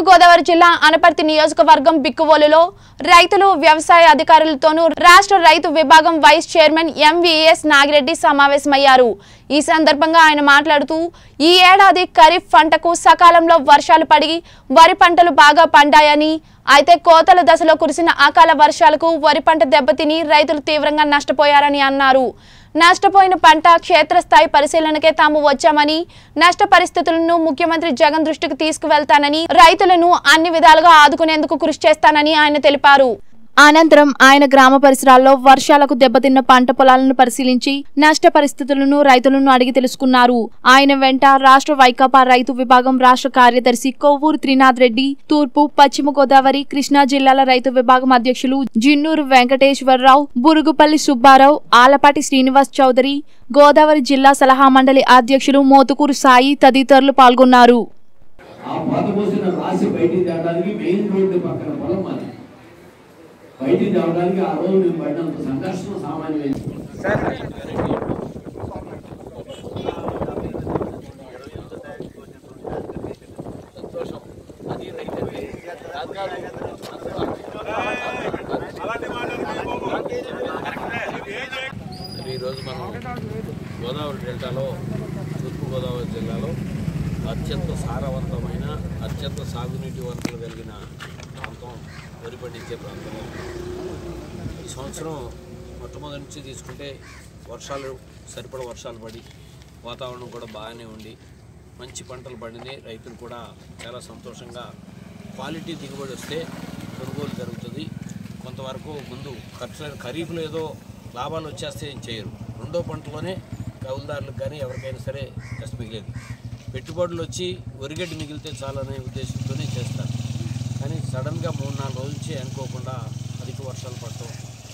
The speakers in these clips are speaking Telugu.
గోదావరి జిల్లా అనపర్తి నియోజకవర్గం బిక్కువోలులో రైతులు వ్యవసాయ అధికారులతోనూ రాష్ట్ర రైతు విభాగం వైస్ చైర్మన్ ఎంవీఎస్ నాగిరెడ్డి సమావేశమయ్యారు ఈ సందర్భంగా ఆయన మాట్లాడుతూ ఈ ఏడాది ఖరీఫ్ పంటకు సకాలంలో వర్షాలు పడి వరి పంటలు బాగా పండాయని అయితే కోతల దశలో కురిసిన అకాల వర్షాలకు వరి పంట దెబ్బతిని రైతులు తీవ్రంగా నష్టపోయారని అన్నారు నష్టపోయిన పంట క్షేత్రస్థాయి పరిశీలనకే తాము వచ్చామని నష్ట పరిస్థితులను ముఖ్యమంత్రి జగన్ దృష్టికి తీసుకువెళ్తానని రైతులను అన్ని విధాలుగా ఆదుకునేందుకు కృషి చేస్తానని ఆయన తెలిపారు అనంతరం ఆయన గ్రామ పరిసరాల్లో వర్షాలకు దెబ్బతిన్న పంట పొలాలను పరిశీలించి నష్ట పరిస్థితులను రైతులను అడిగి తెలుసుకున్నారు ఆయన వెంట రాష్ట్ర వైకాపా రైతు విభాగం రాష్ట్ర కార్యదర్శి కొవ్వూరు త్రినాథ్ రెడ్డి తూర్పు పశ్చిమ గోదావరి కృష్ణా జిల్లాల రైతు విభాగం అధ్యక్షులు జిన్నూరు వెంకటేశ్వరరావు బురుగుపల్లి సుబ్బారావు ఆలపాటి శ్రీనివాస్ చౌదరి గోదావరి జిల్లా సలహా మండలి అధ్యక్షులు మోతుకూరు సాయి తదితరులు పాల్గొన్నారు ఆ పాత పోసిన రాసి బయటికి తేవడానికి మెయిన్ రోడ్డు పక్కన పొలం మాది బయటికి తేవడానికి ఆ రోజు మేము పడినంత సంఘర్షణ సామాన్యమైంది మరి ఈరోజు మనం గోదావరి డెల్టాలో తూర్పు గోదావరి జిల్లాలో అత్యంత సారవంతమైన అత్యంత సాగునీటి వనరులు కలిగిన ప్రాంతం వరి పండించే ప్రాంతం ఈ సంవత్సరం మొట్టమొదటి నుంచి తీసుకుంటే వర్షాలు సరిపడ వర్షాలు పడి వాతావరణం కూడా బాగానే ఉండి మంచి పంటలు పండినాయి రైతులు కూడా చాలా సంతోషంగా క్వాలిటీ దిగుబడి వస్తే కొనుగోలు జరుగుతుంది కొంతవరకు ముందు ఖర్చు ఖరీఫ్లో ఏదో లాభాలు వచ్చేస్తే ఏం చేయరు రెండో పంటలోనే కౌలుదారులకు కానీ ఎవరికైనా సరే కష్టం మిగిలేదు పెట్టుబడులు వచ్చి ఒరిగడ్డి మిగిలితే చాలనే ఉద్దేశంతోనే చేస్తారు కానీ సడన్గా మూడు నాలుగు రోజుల నుంచి అనుకోకుండా అధిక వర్షాలు పడటం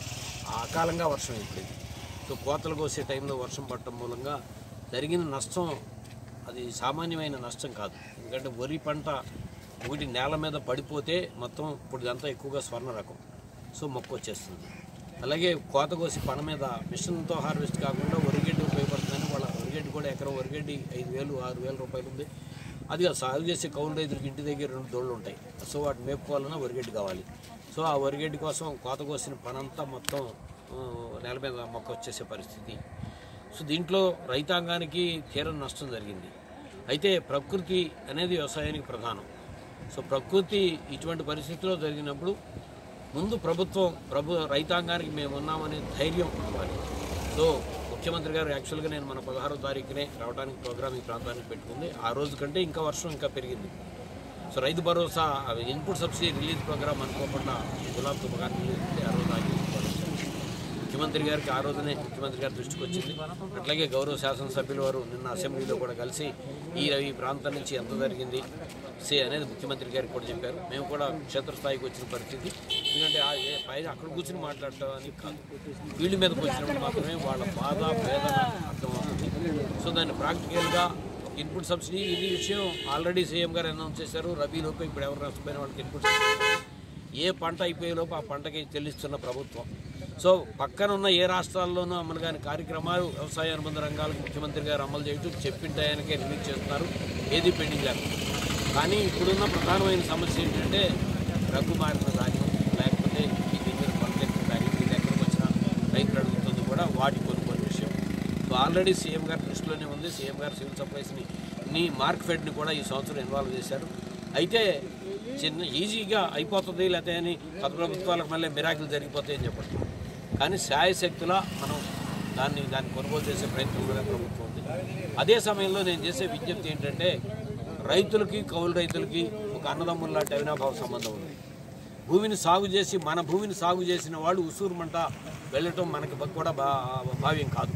ఆ అకాలంగా వర్షం అయిపోయింది సో కోతలు కోసే టైంలో వర్షం పడటం మూలంగా జరిగిన నష్టం అది సామాన్యమైన నష్టం కాదు ఎందుకంటే వరి పంట ఒకటి నేల మీద పడిపోతే మొత్తం ఇప్పుడు ఇదంతా ఎక్కువగా స్వర్ణ రకం సో మొక్క వచ్చేస్తుంది అలాగే కోత కోసి పన మీద మిషన్తో హార్వెస్ట్ కాకుండా వరిగడ్డి ఉపయోగపడుతుందని వాళ్ళ వరిగడ్డి కూడా ఎకరం వరిగడ్డి ఐదు వేలు ఆరు వేల రూపాయలు ఉంది అది ఆ సాగు చేసే కౌలు రైతులకి ఇంటి దగ్గర రెండు దోళ్ళు ఉంటాయి సో వాటిని మేపుకోవాలన్నా వరిగడ్డి కావాలి సో ఆ వరిగడ్డి కోసం కోత కోసిన పనంతా మొత్తం ఆ, నేల మీద మొక్క వచ్చేసే పరిస్థితి సో దీంట్లో రైతాంగానికి తీరం నష్టం జరిగింది అయితే ప్రకృతి అనేది వ్యవసాయానికి ప్రధానం సో ప్రకృతి ఇటువంటి పరిస్థితిలో జరిగినప్పుడు ముందు ప్రభుత్వం ప్రభు రైతాంగానికి మేము ఉన్నామనే ధైర్యం ఇవ్వాలి సో ముఖ్యమంత్రి గారు యాక్చువల్గా నేను మన పదహారో తారీఖునే రావడానికి ప్రోగ్రామ్ ఈ ప్రాంతానికి పెట్టుకుంది ఆ రోజు కంటే ఇంకా వర్షం ఇంకా పెరిగింది సో రైతు భరోసా ఇన్పుట్ సబ్సిడీ రిలీజ్ ప్రోగ్రామ్ అనుకోకుండా గులాబ్ తుమ్మగారు రిలీజ్ చేస్తే ఆ రోజు ఆగి ముఖ్యమంత్రి గారికి ఆ రోజునే ముఖ్యమంత్రి గారి దృష్టికి వచ్చింది అట్లాగే గౌరవ శాసనసభ్యుల వారు నిన్న అసెంబ్లీలో కూడా కలిసి ఈ ఈ ప్రాంతం నుంచి ఎంత జరిగింది సే అనేది ముఖ్యమంత్రి గారికి కూడా చెప్పారు మేము కూడా క్షేత్రస్థాయికి వచ్చిన పరిస్థితి ఎందుకంటే ఆ ఏ- పైన అక్కడ కూర్చుని మాట్లాడటానికి కాదు ఫీల్డ్ మీదకి వచ్చినప్పుడు మాత్రమే వాళ్ళ బాధ వేదన అర్థమవుతుంది సో దాన్ని ప్రాక్టికల్గా ఇన్పుట్ సబ్సిడీ ఇది విషయం ఆల్రెడీ సీఎం గారు అనౌన్స్ చేశారు రబీలోపు ఇప్పుడు ఎవరు నష్టపోయిన వాళ్ళకి ఇన్పుట్ సబ్సిడీ ఏ పంట అయిపోయేలోపు ఆ పంటకి చెల్లిస్తున్న ప్రభుత్వం సో పక్కన ఉన్న ఏ రాష్ట్రాల్లోనూ అమలు కాని కార్యక్రమాలు వ్యవసాయ అనుబంధ రంగాలకు ముఖ్యమంత్రి గారు అమలు చేయటం చెప్పిన టయానికే రిలీజ్ చేస్తున్నారు ఏది పెండింగ్ లేదు కానీ ఇప్పుడున్న ప్రధానమైన సమస్య ఏంటంటే రగ్గు మారిన ధాన్యం లేకపోతే ఈ దీని మీద కొనతెక్కిన ధాన్యం ఇది ఎక్కడికి వచ్చినా రైతులు అడుగుతుంది కూడా వాటి కొనుగోలు విషయం సో ఆల్రెడీ సీఎం గారి దృష్టిలోనే ఉంది సీఎం గారు సివిల్ సప్లైస్ని నీ మార్క్ ఫెడ్ని కూడా ఈ సంవత్సరం ఇన్వాల్వ్ చేశారు అయితే చిన్న ఈజీగా అయిపోతుంది లేకపోతే అని కొత్త ప్రభుత్వాలకు మళ్ళీ మిరాకిల్ జరిగిపోతాయి అని చెప్పండి కానీ శాయశక్తులా మనం దాన్ని దాన్ని కొనుగోలు చేసే ప్రయత్నంలోనే ప్రభుత్వం ఉంది అదే సమయంలో నేను చేసే విజ్ఞప్తి ఏంటంటే రైతులకి కౌలు రైతులకి ఒక అన్నదమ్ముల లాంటి అవినాభావ సంబంధం ఉంది భూమిని సాగు చేసి మన భూమిని సాగు చేసిన వాళ్ళు ఉసూరుమంట వెళ్ళటం మనకి బ- కూడా బా భావ్యం కాదు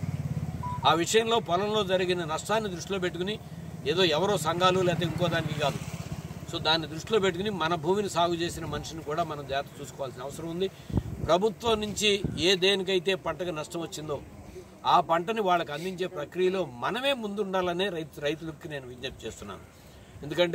ఆ విషయంలో పొలంలో జరిగిన నష్టాన్ని దృష్టిలో పెట్టుకుని ఏదో ఎవరో సంఘాలు లేకపోతే ఇంకో దానికి కాదు సో దాన్ని దృష్టిలో పెట్టుకుని మన భూమిని సాగు చేసిన మనిషిని కూడా మనం జాగ్రత్త చూసుకోవాల్సిన అవసరం ఉంది ప్రభుత్వం నుంచి ఏ దేనికైతే పంటకు నష్టం వచ్చిందో ఆ పంటని వాళ్ళకి అందించే ప్రక్రియలో మనమే ముందుండాలనే రైతు రైతులకి నేను విజ్ఞప్తి చేస్తున్నాను ఎందుకంటే